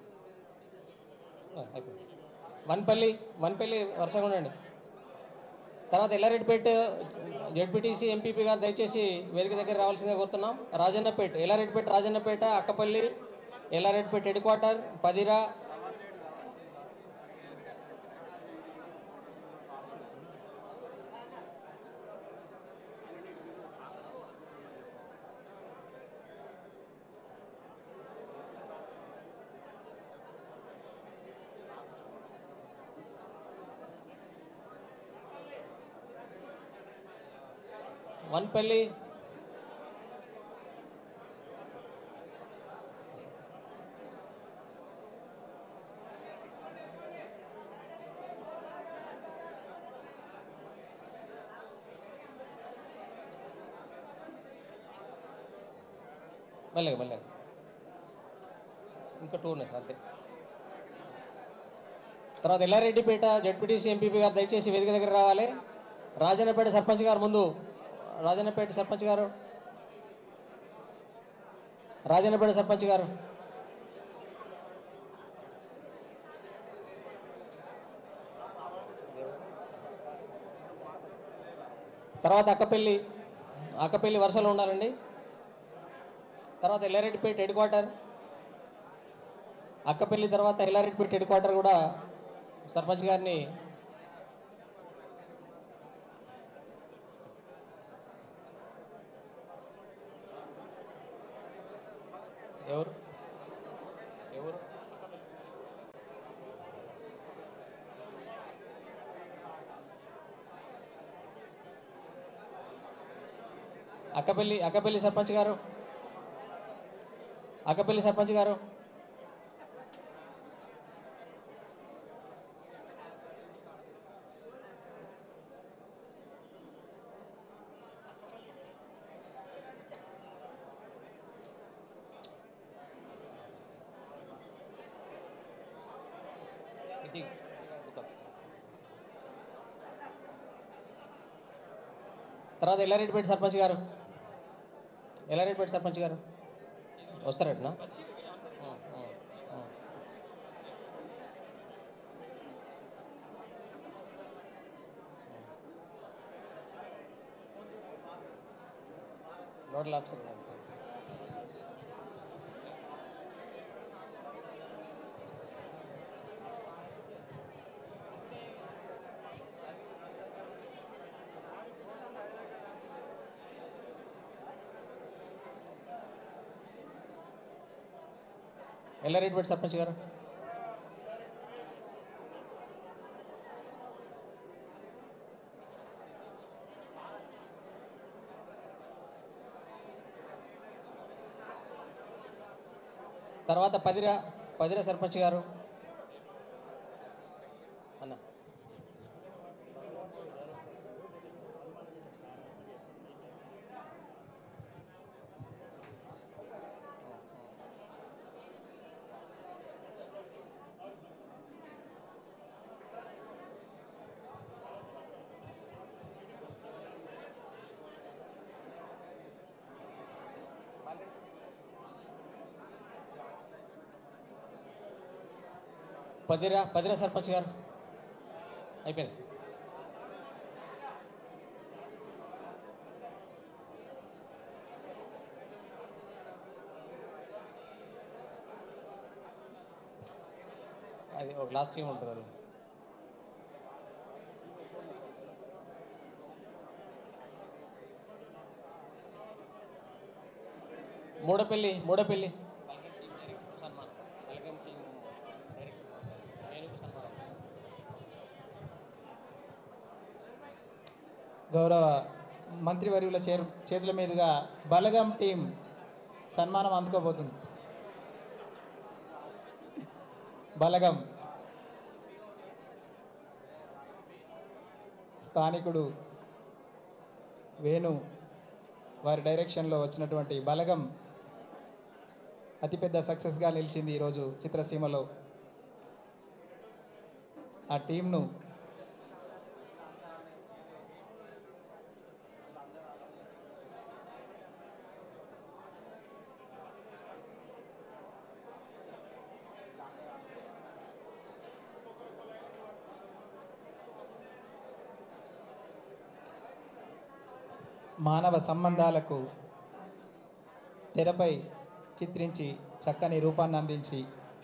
ఆ, అయిపోయింది వన్పల్లి వన్పల్లి వరుసగా ఉండండి తర్వాత ఎల్లారెడ్డిపేట జెడ్పీటీసీ ఎంపీపీ గారు దయచేసి వేదిక దగ్గర రావాల్సిందిగా కోరుతున్నాం రాజన్నపేట ఎల్లారెడ్డిపేట రాజన్నపేట అక్కపల్లి ఎల్లారెడ్డిపేట హెడ్ క్వార్టర్ పదిరా వన్పల్లి మెల్లగా మెల్లగా ఇంకా టూ ఉన్నాయి సార్ అంతే తర్వాత ఎల్లారెడ్డిపేట జడ్పీటీసీ ఎంపీపీ గారు దయచేసి వేదిక దగ్గర రావాలి రాజన్నపేట సర్పంచ్ గారు ముందు రాజన్నపేట సర్పంచ్ గారు రాజన్నపేట సర్పంచ్ గారు తర్వాత అక్కపల్లి అక్కపల్లి వరుసలో ఉండాలండి తర్వాత ఎల్లారెడ్డిపేట హెడ్ క్వార్టర్ అక్కపల్లి తర్వాత ఎల్లారెడ్డిపేట హెడ్ క్వార్టర్ కూడా సర్పంచ్ గారిని ఎవరు ఎవరు అక్కపల్లి అక్కపల్లి సర్పంచ్ గారు అక్కపల్లి సర్పంచ్ గారు ఇది కూర్చో. తర్వాత ఎల్లారెడ్డిపేట సర్పంచ్ గారు ఎల్లారెడ్డిపేట సర్పంచ్ గారు వస్తారటనా ఉం, ఉం, ఉం. నోడల్ ఆఫీసర్ ఉన్నారు. ఎల్లారెడ్డిపేట సర్పంచ్ గారు తర్వాత పదిరా పదిరా సర్పంచ్ గారు అన్న పదిరా పదిరా సర్పంచ్ గారు అయిపోయింది అది ఒక లాస్ట్ టీం ఉంటుంది అది మూడపల్లి మూడపల్లి గౌరవ మంత్రివర్యుల చేరు చేతుల మీదుగా బలగం టీం సన్మానం అందుకోబోతుంది బలగం స్థానికుడు వేణు వారి డైరెక్షన్లో వచ్చినటువంటి బలగం అతిపెద్ద సక్సెస్గా నిలిచింది ఈరోజు చిత్రసీమలో ఆ టీంను మానవ సంబంధాలకు తెరపై చిత్రించి చక్కని రూపాన్ని అందించి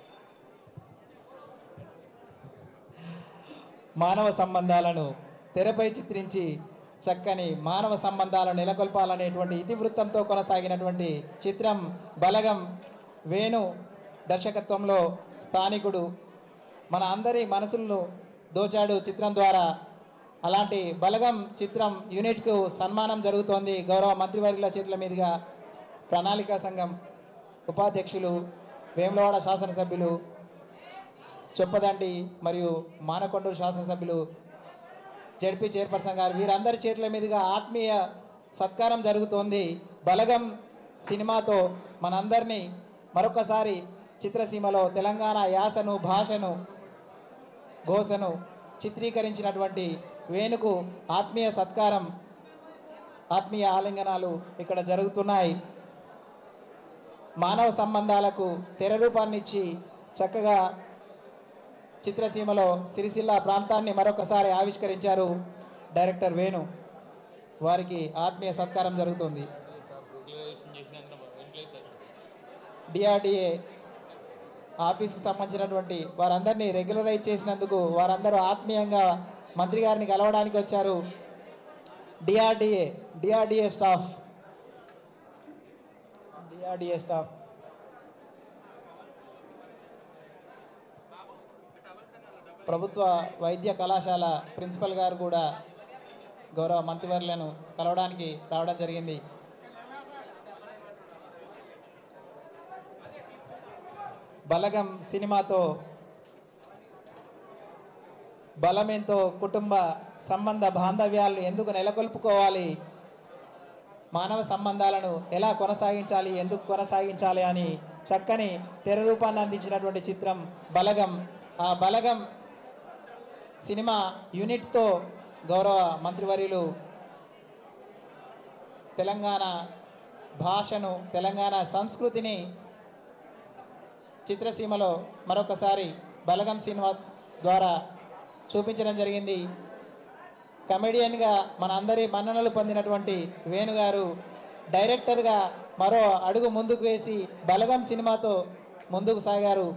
మానవ సంబంధాలను తెరపై చిత్రించి చక్కని మానవ సంబంధాలను నెలకొల్పాలనేటువంటి ఇతివృత్తంతో కొనసాగినటువంటి చిత్రం బలగం వేణు దర్శకత్వంలో స్థానికుడు మన అందరి మనసులను దోచాడు చిత్రం ద్వారా అలాంటి బలగం చిత్రం యూనిట్కు సన్మానం జరుగుతోంది గౌరవ మంత్రివర్యుల చేతుల మీదుగా ప్రణాళికా సంఘం ఉపాధ్యక్షులు వేములవాడ శాసనసభ్యులు చొప్పదండి మరియు మానకొండూరు శాసనసభ్యులు జడ్పీ చైర్పర్సన్ గారు వీరందరి చేతుల మీదుగా ఆత్మీయ సత్కారం జరుగుతోంది బలగం సినిమాతో మనందరినీ మరొకసారి చిత్రసీమలో తెలంగాణ యాసను భాషను ఘోషను చిత్రీకరించినటువంటి వేణుకు ఆత్మీయ సత్కారం ఆత్మీయ ఆలింగనాలు ఇక్కడ జరుగుతున్నాయి మానవ సంబంధాలకు తెర రూపాన్నిచ్చి చక్కగా చిత్రసీమలో సిరిసిల్ల ప్రాంతాన్ని మరొకసారి ఆవిష్కరించారు డైరెక్టర్ వేణు వారికి ఆత్మీయ సత్కారం జరుగుతుంది డిఆర్డిఏ ఆఫీస్కి సంబంధించినటువంటి వారందరినీ రెగ్యులరైజ్ చేసినందుకు వారందరూ ఆత్మీయంగా మంత్రి గారిని కలవడానికి వచ్చారు DRDA DRDA staff DRDA staff ప్రభుత్వ వైద్య కళాశాల ప్రిన్సిపల్ గారు కూడా గౌరవ మంత్రివర్యులను కలవడానికి రావడం జరిగింది బలగం సినిమాతో బలమేంతో కుటుంబ సంబంధ బాంధవ్యాలు ఎందుకు నెలకొల్పుకోవాలి మానవ సంబంధాలను ఎలా కొనసాగించాలి ఎందుకు కొనసాగించాలి అని చక్కని తెర రూపాన్ని అందించినటువంటి చిత్రం బలగం ఆ బలగం సినిమా యూనిట్తో గౌరవ మంత్రివర్యులు తెలంగాణ భాషను తెలంగాణ సంస్కృతిని చిత్రసీమలో మరొకసారి బలగం సినిమా ద్వారా చూపించడం జరిగింది కమెడియన్గా మన అందరి మన్ననలు పొందినటువంటి వేణుగారు డైరెక్టర్గా మరో అడుగు ముందుకు వేసి బలగం సినిమాతో ముందుకు సాగారు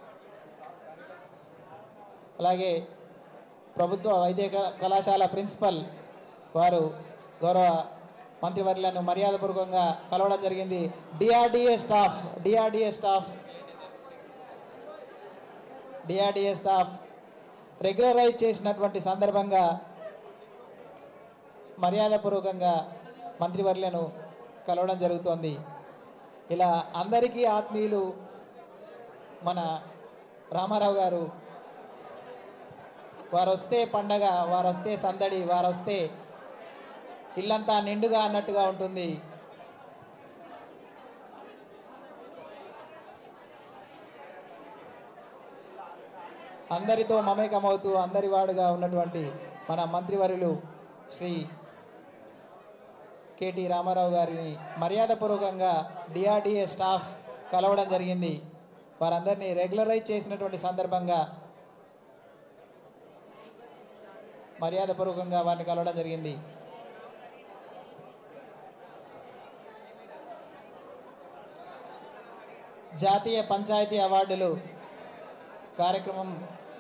అలాగే ప్రభుత్వ వైద్య క- కళాశాల ప్రిన్సిపల్ వారు గౌరవ మంత్రివర్యులను మర్యాదపూర్వకంగా కలవడం జరిగింది DRDA staff DRDA staff DRDA staff regularise చేసినటువంటి సందర్భంగా మర్యాదపూర్వకంగా మంత్రివర్యులను కలవడం జరుగుతోంది ఇలా అందరికీ ఆత్మీయులు మన రామారావు గారు వారు వస్తే పండగ వారు వస్తే సందడి వారు వస్తే ఇల్లంతా నిండుగా అన్నట్టుగా ఉంటుంది అందరితో మమేకమవుతూ అందరి వాడుగా ఉన్నటువంటి మన మంత్రివర్యులు శ్రీ కేటీ రామారావు గారిని మర్యాదపూర్వకంగా డిఆర్డిఏ స్టాఫ్ కలవడం జరిగింది వారందరినీ రెగ్యులరైజ్ చేసినటువంటి సందర్భంగా మర్యాదపూర్వకంగా వారిని కలవడం జరిగింది జాతీయ పంచాయతీ అవార్డులు కార్యక్రమం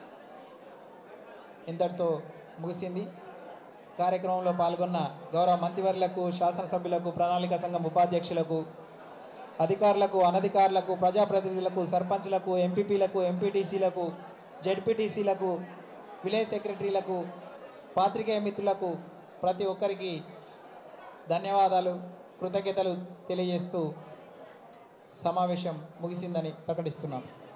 ఇంతటితో ముగిసింది కార్యక్రమంలో పాల్గొన్న గౌరవ మంత్రివర్యులకు శాసనసభ్యులకు ప్రణాళిక సంఘం ఉపాధ్యక్షులకు అధికారులకు అనధికారులకు ప్రజాప్రతినిధులకు సర్పంచ్లకు ఎంపీపీలకు ఎంపీటీసీలకు జెడ్పీటీసీలకు విలేజ్ సెక్రటరీలకు పాత్రికేయ మిత్రులకు ప్రతి ఒక్కరికి ధన్యవాదాలు కృతజ్ఞతలు తెలియజేస్తూ సమావేశం ముగిసిందని ప్రకటిస్తున్నాం